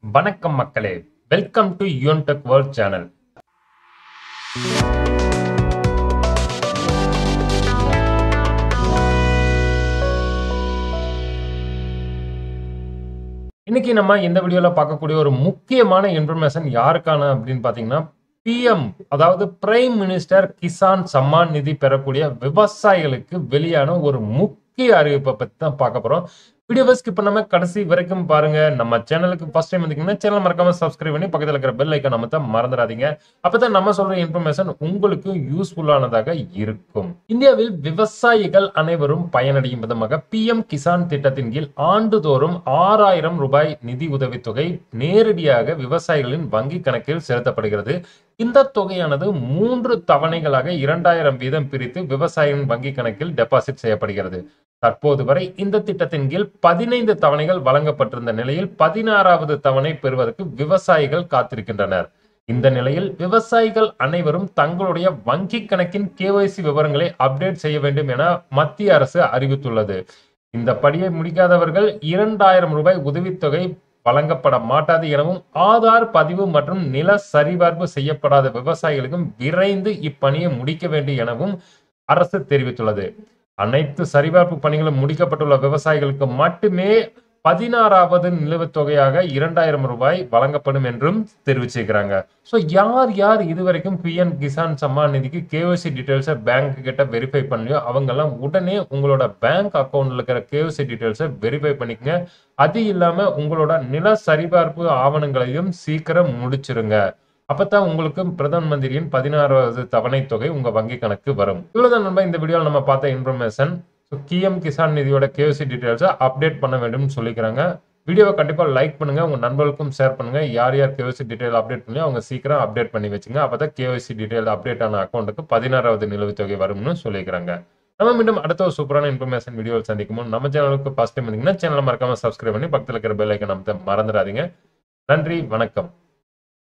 வணக்கம் மக்களே welcome to யூன்டெக் வேர்ல்ட் சேனல் இன்னைக்கு நம்ம இந்த வீடியோல பார்க்கக்கூடிய ஒரு முக்கியமான இன்ஃபர்மேஷன் யாருக்கான அப்படின்னு பாத்தீங்கன்னா பிஎம் அதாவது பிரைம் மினிஸ்டர் கிசான் சம்மான் நிதி பெறக்கூடிய விவசாயிகளுக்கு வெளியான ஒரு முக்கிய அறிவிப்பை பத்தி தான் பார்க்க போறோம் வீடியோவை ஸ்கிப் பண்ணாம கடைசி வரைக்கும் பாருங்க நம்ம சேனலுக்கு ஃபர்ஸ்ட் டைம் வந்தீங்கன்னா சேனல் மறக்காம சப்ஸ்கிரைப் பண்ணி பக்கத்துல இருக்கிற பெல் ஐக்கன் நம்ம மறந்துடாதீங்க அப்பதான் நம்ம சொல்ற இன்ஃபர்மேஷன் உங்களுக்கு யூஸ்ஃபுல்லானதாக இருக்கும் இந்தியாவில் விவசாயிகள் அனைவரும் பயனடையும் விதமாக பிஎம் கிசான் திட்டத்தின் கீழ் ஆண்டுதோறும் ஆறாயிரம் ரூபாய் நிதி உதவித்தொகை நேரடியாக விவசாயிகளின் வங்கி கணக்கில் செலுத்தப்படுகிறது இந்த தொகையானது மூன்று தவணைகளாக இரண்டாயிரம் வீதம் பிரித்து விவசாயிகளின் வங்கி கணக்கில் டெபாசிட் செய்யப்படுகிறது தற்போது வரை இந்த திட்டத்தின் கீழ் பதினைந்து தவணைகள் வழங்கப்பட்டிருந்த நிலையில் பதினாறாவது தவணை பெறுவதற்கு விவசாயிகள் காத்திருக்கின்றனர் இந்த நிலையில் விவசாயிகள் அனைவரும் தங்களுடைய வங்கி கணக்கின் கேஒய்சி விவரங்களை அப்டேட் செய்ய வேண்டும் என மத்திய அரசு அறிவித்துள்ளது இந்த படியை முடிக்காதவர்கள் இரண்டாயிரம் ரூபாய் உதவித்தொகை வழங்கப்பட மாட்டாது எனவும் ஆதார் பதிவு மற்றும் நில சரிபார்ப்பு செய்யப்படாத விவசாயிகளுக்கும் விரைந்து இப்பணியை முடிக்க வேண்டும் எனவும் அரசு தெரிவித்துள்ளது அனைத்து சரிபார்ப்பு பணிகளும் முடிக்கப்பட்டுள்ள விவசாயிகளுக்கு மட்டுமே பதினாறாவது நிலுவைத் தொகையாக இரண்டாயிரம் ரூபாய் வழங்கப்படும் என்றும் தெரிவிச்சிருக்கிறாங்க ஸோ யார் யார் இதுவரைக்கும் பிஎம் கிசான் சம்மான் நிதிக்கு கேஒசி டீட்டெயில்ஸை பேங்க் கிட்ட வெரிஃபை பண்ணலையோ அவங்கெல்லாம் உடனே உங்களோட பேங்க் அக்கௌண்ட்ல இருக்கிற கேஒசி டீட்டெயில்ஸை வெரிஃபை பண்ணிக்கங்க அது இல்லாம உங்களோட நில சரிபார்ப்பு ஆவணங்களையும் சீக்கிரம் முடிச்சிருங்க அப்பதான் உங்களுக்கு பிரதம மந்திரியின் பதினாறாவது தவணை தொகை உங்க வங்கி கணக்கு வரும் இவ்வளவுதான் நண்பா இந்த வீடியோவில் நம்ம பார்த்த இன்ஃபர்மேஷன் கிஎம் கிசான் நிதியோட கேஓசி டீடைல்ஸை அப்டேட் பண்ண வேண்டும்னு சொல்லிக்கிறாங்க வீடியோவை கண்டிப்பாக லைக் பண்ணுங்க உங்க நண்பர்களுக்கும் ஷேர் பண்ணுங்க யார் யார் கேஓசி டீடைல் அப்டேட் பண்ணி அவங்க சீக்கிரம் அப்டேட் பண்ணி வச்சுங்க அப்பதான் கேஓசி டீடைல் அப்டேட் ஆன அக்கௌண்ட்டுக்கு பதினாறாவது நிலுவைத் தொகை வரும்னு சொல்லிக்கிறாங்க நம்ம மீண்டும் அடுத்த ஒரு சூப்பரான இன்ஃபர்மேஷன் வீடியோவில் சந்திக்கும் போது நம்ம சேனலுக்கு ஃபர்ஸ்ட் டைம் வந்தீங்கன்னா சேனலை மறக்காம சப்ஸ்கிரைப் பண்ணி பக்கத்தில் இருக்கிற பெல் ஐக்கன் நம்ம மறந்துடாதீங்க நன்றி வணக்கம்